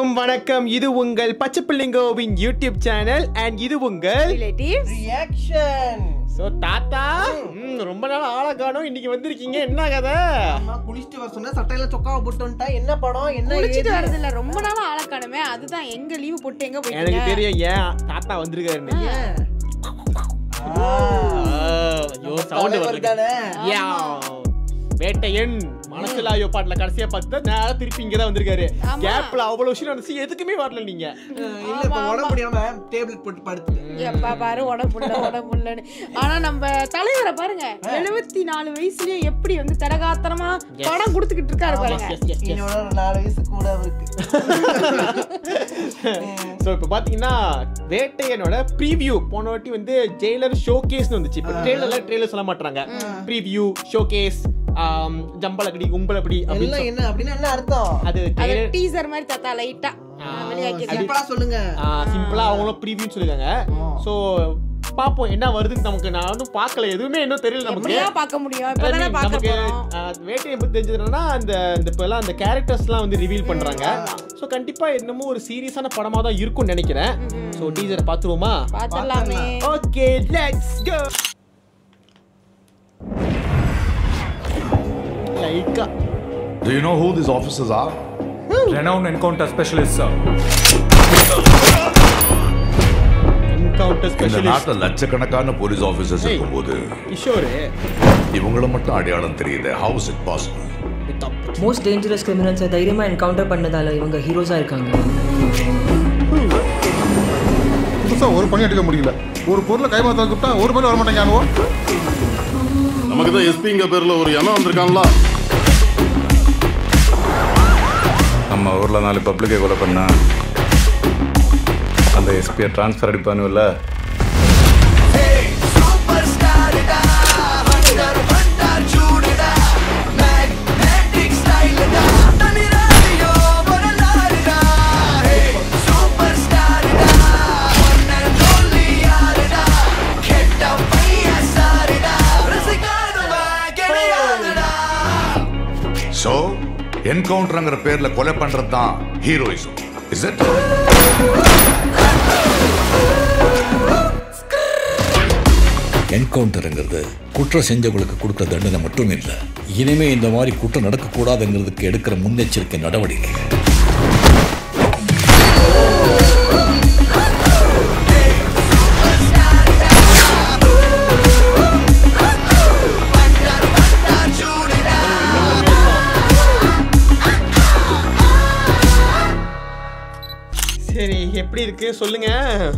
அனைவருக்கும் வணக்கம் இது உங்கள் பச்சை பிள்ளைங்கோவின் யூடியூப் சேனல் அண்ட் இது உங்கள் ரிலேட்டிவ்ஸ் ரியாக்ஷன் சோ தாத்தா ம், ரொம்ப நாள் ஆளை காணோம் இன்னைக்கு வந்திருக்கீங்க என்ன கதை அம்மா குளிச்சுட்டு வர சொன்னா சட்டையில சொக்காவை போட்டு வந்துட்டா என்ன படம் என்ன குளிச்சிட்டு ஏது? வரது இல்ல ரொம்ப நாளா ஆளக்கானுமே அதுதான் எங்க லீவு போட்டு எங்க எனக்கு போயிட்டீங்க தெரியும் ஏன் தாத்தா வந்திருக்காருன்னு ஏன்? ஆ, ஐயோ சவுண்ட் தலைவர் வரல தானே? யா வேட்டையன் மனசுல ஐயோ பாட்டுல கடைசியா பார்த்தா நேரா திருப்பி இங்க தான் வந்திருக்காரு ஆமா. கேப்ல அவ்வளவு விஷயம் நடந்துச்சு எதுக்குமே வரல நீங்க அஹ், இல்ல இப்ப உடம்பு முடியாம டேப்லெட் போட்டு படுத்துட்டேன் எப்பா பாரு உடம்பு முடியல உடம்பு முடியலன்னு ஆனா நம்ம தலைவரை பாருங்க எழுபத்தி நாலு வயசுலயே எப்படி வந்து தடகாத்திரமா படம் கொடுத்துக்கிட்டு இருக்காரு பாருங்க Yes, yes, yes. என்னோட ஒரு நாலு வயசு கூட இருக்கு சோ இப்போ பாத்தீங்கன்னா வேட்டையனோட ப்ரீவியூ போன வாட்டி வந்து ஜெயிலர் ஷோகேஸ்னு வந்துச்சு இப்போ ட்ரெய்லர்ல ட்ரெய்லர் சொல்ல மாட்டாங்க ப்ரீவியூ ஷோகேஸ் ஜம்பலக்கடி கும்பலப்படி எல்லாம் அப்படின்னு என்ன அப்படின்னா என்ன அர்த்தம் அது அது trailer- டீசர் மாதிரி தாத்தா லைட்டா வெளியாக்கி சிம்பிளா சொல்லுங்க ஆ, சிம்பிளா அவங்களும் ப்ரீவியூன்னு சொல்லிருக்காங்க சோ பாப்போம் என்ன வருதுன்னு நமக்கு நான் ஒன்றும் பார்க்கல எதுவுமே இன்னும் தெரியல நமக்கு எப்படியா பார்க்க முடியும் இப்பதானே பார்க்க நமக்கு போறோம் ஆ, வேட்டையை பத்தி தெரிஞ்சதுன்னா அந்த இந்த இப்பெல்லாம் அந்த கேரக்டர்ஸ்லாம் வந்து ரிவீல் பண்றாங்க ஸோ கண்டிப்பா என்னமோ ஒரு சீரியஸான படமா தான் இருக்கும்னு நினைக்கிறேன் ஸோ டீசரை பார்த்துருவோமா பாத்துடலாமே okay let's go Lyca Do you know who these officers are? Renowned encounter specialist, sir. Encounter இந்த ஸ்பெஷலிஸ்ட் நாட்டில் லட்சக்கணக்கான போலீஸ் ஆபீசர்ஸ் Hey. இருக்கும்போது கிஷோர் இவங்கள மட்டும் அடையாளம் தெரியுது how's it possible most dangerous கிரிமினல்ஸை தைரியமாக என்கவுண்டர் பண்ணதால இவங்க ஹீரோஸாக இருக்காங்க புதுசா ஒரு பணி எடுக்க முடியல ஒரு பொருளை கைமாத்த கூப்பிட்டா ஒரு பணி வர மாட்டேங்க நமக்கு தான் எஸ்பிங்க பேர்ல ஒரு எண்ணம் வந்திருக்காங்களா நம்ம ஊர்ல நாலு பப்ளிக்கை கொலை பண்ணா அந்த எஸ்பியை ட்ரான்ஸ்ஃபர் அடிப்பானுல்ல ஸோ என்கவுண்டர்ங்கிற பேர்ல கொலை பண்றது தான் ஹீரோயிசம் இஸ் இட் என்கவுண்டருங்கிறது குற்றம் செஞ்சவங்களுக்கு கொடுக்குற தண்டனை மட்டும் இல்லை இனிமே இந்த மாதிரி குற்றம் நடக்கக்கூடாதுங்கிறதுக்கு எடுக்கிற முன்னெச்சரிக்கை நடவடிக்கை சரி எப்படி இருக்கு சொல்லுங்க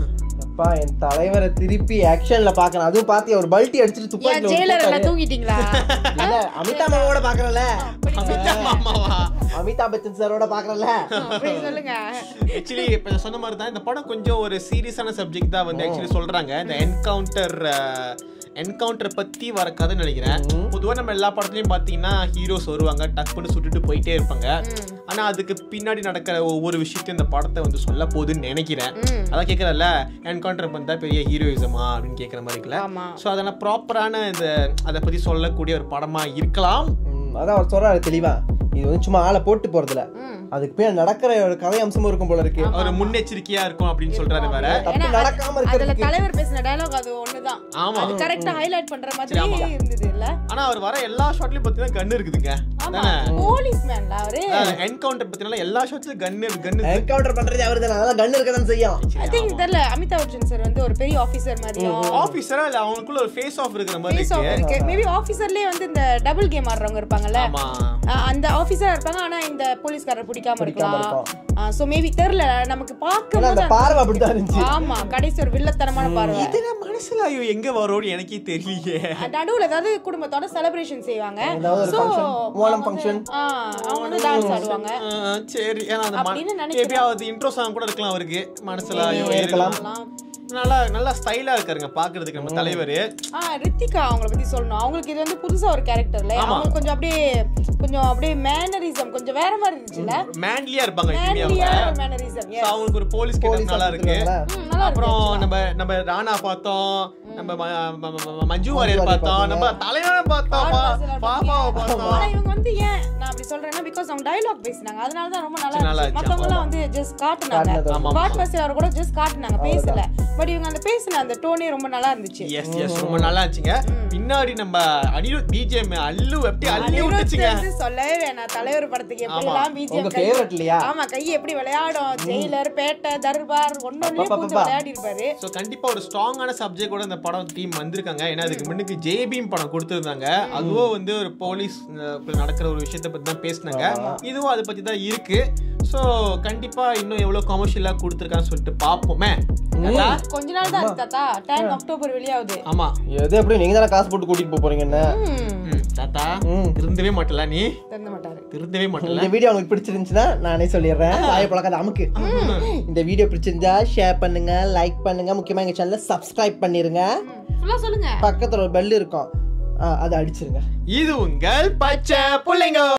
அப்பா என் தலைவரை திருப்பி ஆக்ஷன்ல பாக்கணும் அதுவும் பாத்தி அவர் பல்ட்டி அடிச்சிட்டு ஏன் துப்பாக்கில ஜெயிலர் எல்லாம் விட்டுட்டாரு. தூங்கிட்டீங்களா இல்ல அமிதாப் மாவோட பாக்குறல அமிதாப் மாமாவா அமிதாப் பச்சன் சாரோட பாக்குறல அப்படி சொல்லுங்க ஆக்சுவலி இப்போ சொன்ன மாதிரி தான் இந்த படம் கொஞ்சம் ஒரு சீரியஸான சப்ஜெக்ட் தான் வந்து ஆக்சுவலி சொல்றாங்க இந்த என்கவுண்டர் என்கவுண்டர் பத்தி வர கதைன்னு நினைக்கிறேன் பொதுவா நம்ம எல்லா படத்துலயும் பாத்தீங்கன்னா ஹீரோஸ் வருவாங்க டக்குன்னு சுட்டுட்டு போயிட்டே இருப்பாங்க ஆனா அதுக்கு பின்னாடி நடக்கிற ஒவ்வொரு விஷயத்தையும் இந்த படத்தை வந்து சொல்ல போகுதுன்னு நினைக்கிறேன் அதான் கேட்கறல்ல என்கவுண்டர் பண்ணா பெரிய ஹீரோயிசமா அப்படின்னு கேட்குற மாதிரி இருக்குல்ல ஆமா. ஸோ அதெல்லாம் ப்ராப்பரான இந்த அதை பத்தி சொல்லக்கூடிய ஒரு படமா இருக்கலாம் ம், அதான் அவர் சொல்றாரு தெளிவா இது வந்து சும்மா ஆளை போட்டு போறதுல அதுக்கு பின்னாடி நடக்கிற ஒரு கதை அம்சமும் இருக்கும் போல இருக்கு ஒரு முன்னெச்சரிக்கையா இருக்கும் அப்படின்னு சொல்றாரு வேற தப்பு ஏன்னா நடக்காம அதுல இருக்கிறதுக்கு தலைவர் பேசின டயலாக் அது ஒண்ணுதான் ஆமா. அது கரெக்டா ஹைலைட் பண்ற சரி, ஆமா. மாதிரி இருந்தது இல்ல ஆனா அவர் வர எல்லா ஷாட்லயும் பாத்தீங்கன்னா கன் இருக்குதுங்க ஆமா தானே போலீஸ் மேன்ல அவரு என்கவுண்டர் பத்தினால எல்லா ஷாட்லயும் கன்னு கன்னு என்கவுண்டர் பண்றது அவரு தானே அதெல்லாம் கன் இருக்க தான் செய்யும் ஐ திங்க் தெரியல அமிதாப் பச்சன் சார் வந்து ஒரு பெரிய ஆபீசர் மாதிரியும் ஆபீசரா இல்ல அவனுக்குள்ள ஒரு ஃபேஸ் ஆஃப் இருக்கிற மாதிரி ஃபேஸ் ஆஃப் இருக்கு இருக்கு மேபி ஆபீசர்லயே வந்து இந்த டபுள் கேம் ஆடுறவங்க இருப்பாங்கல்ல ஆமா அஹ் அந்த ஆபீசரா இருப்பாங்க ஆனா இந்த போலீஸ்காரர் பிடிக்காம பிடிக்காம இருக்கலாம் சோ மேபி தெரியல நமக்கு ஏன்னா அந்த பார்க்கும் பார்வை அப்படிதான் இருந்துச்சு ஆமா கடைசி ஒரு வில்லத்தனமான பார்வை இதுல மனசுல ஐயோ எங்க வரும்னு எனக்கே தெரியலையே நடுவுல ஏதாவது குடும்பத்தோட செலிப்ரேஷன் செய்வாங்க ஏதாவது ஒரு So, function, ஓணம் அவங்க வந்து- function. ஆ, அவங்க வந்து டான்ஸ் ஆடுவாங்க ஆ, சரி ஏன்னா அந்த அப்படின்னு நினைக்கிறேன். மேபி அது இன்ட்ரோ சாங் கூட இருக்கலாம் அவருக்கு மனசுல ஐயோ இருக்கலாம். இருக்கலாம் நல்லா நல்லா ஸ்டைலா இருக்காருங்க பாக்குறதுக்கு நம்ம தலைவர் ஆ ரித்திகா அவங்கள பத்தி சொல்லணும் அவங்களுக்கு இது வந்து புதுசா ஒரு கேரக்டர்ல அவங்க கொஞ்சம் அப்படியே கொஞ்சம் அப்படியே மேனரிசம் கொஞ்சம் வேற மாதிரி இருந்துச்சுல மேன்லியா இருப்பாங்க எப்பயுமே மேன்லியா அவங்க ஒரு மேனரிசம் So, அவங்களுக்கு ஒரு போலீஸ் போலீஸ் கேட்டப் நல்லா இருக்கு நல்லா இருக்கு அப்புறம் நம்ம நம்ம ராணா பார்த்தோம் நம்ம ம- ம- ம- ம- மஞ்சு வாரியர் பார்த்தோம் நம்ம தலைவரை பார்த்தோம் பா- பாப்பாவை பார்த்தோம் ஆனா இவங்க வந்து ஏன் நான் அப்படி சொல்றேன்னா பிகாஸ் அவங்க டயலாக் பேசினாங்க அதனால தான் ரொம்ப நல்லா நல்லா இருந்துச்சு இருந்துச்சு, மத்தவங்க எல்லாம் வந்து ஜஸ்ட் காட்டுனாங்க காட்டுனது. ஆமா, பாட் அவர் கூட ஜஸ்ட் காட்டுனாங்க பேசல பட் இவங்க அந்த பேசின அந்த டோனே ரொம்ப நல்லா இருந்துச்சு எஸ் எஸ் ரொம்ப நல்லா இருந்துச்சுங்க பின்னாடி நம்ம அனிருத் பிஜிஎம் அல்லு எப்படி அள்ளி அனிருத் விட்டுச்சுங்க வந்து சொல்லவே வேணாம் தலைவர் படத்துக்கு எப்படி ஆமா. எல்லாம் உங்க பிஜிஎம் ஃபேவரட் இல்லையா ஆமா கை எப்படி விளையாடும் ஜெயிலர் பேட்டை தர்பார் ஒன்னொன்னுலயும் அப்பா, பூந்து அப்பா. விளையாடி இருப்பாரு ஸோ கண்டிப்பா ஒரு ஸ்ட்ராங்கான சப்ஜெக்ட் கூட இந்த படம் டீம் வந்திருக்காங்க ஏன்னா அதுக்கு முன்னுக்கு ஜேபிஎம் படம் கொடுத்துருந்தாங்க அதுவும் வந்து ஒரு போலீஸ் நடக்கிற ஒரு விஷயத்தை பத்தி தான் பேசினாங்க இதுவும் அதை பத்தி தான் இருக்கு ஸோ கண்டிப்பா இன்னும் எவ்வளவு கமர்ஷியலா கொடுத்துருக்கான்னு சொல்லிட்டு பார்ப்போமே தாத்தா? கொஞ்ச நாள் தான் இருக்கு தாத்தா டென் அக்டோபர் வெளியாகுது ஆமா எது எப்படி நீங்க தானே காசு போட்டு கூட்டிட்டு போப் போறீங்க என்ன ம், தாத்தா திருந்தவே மாட்டல நீ திறந்த மாட்டாரு திருந்தவே மாட்டல இந்த வீடியோ உங்களுக்கு பிடிச்சிருந்துச்சுன்னா நானே சொல்லிடுறேன் வாய பழக்காத அமுக்கு இந்த வீடியோ பிடிச்சிருந்தா ஷேர் பண்ணுங்க லைக் பண்ணுங்க முக்கியமா எங்க சேனலை சப்ஸ்கிரைப் பண்ணிருங்க ஃபுல்லா சொல்லுங்க பக்கத்துல ஒரு பெல் இருக்கும் ஆ, அதை அடிச்சிருங்க இது உங்கள் பச்சை புள்ளைங்க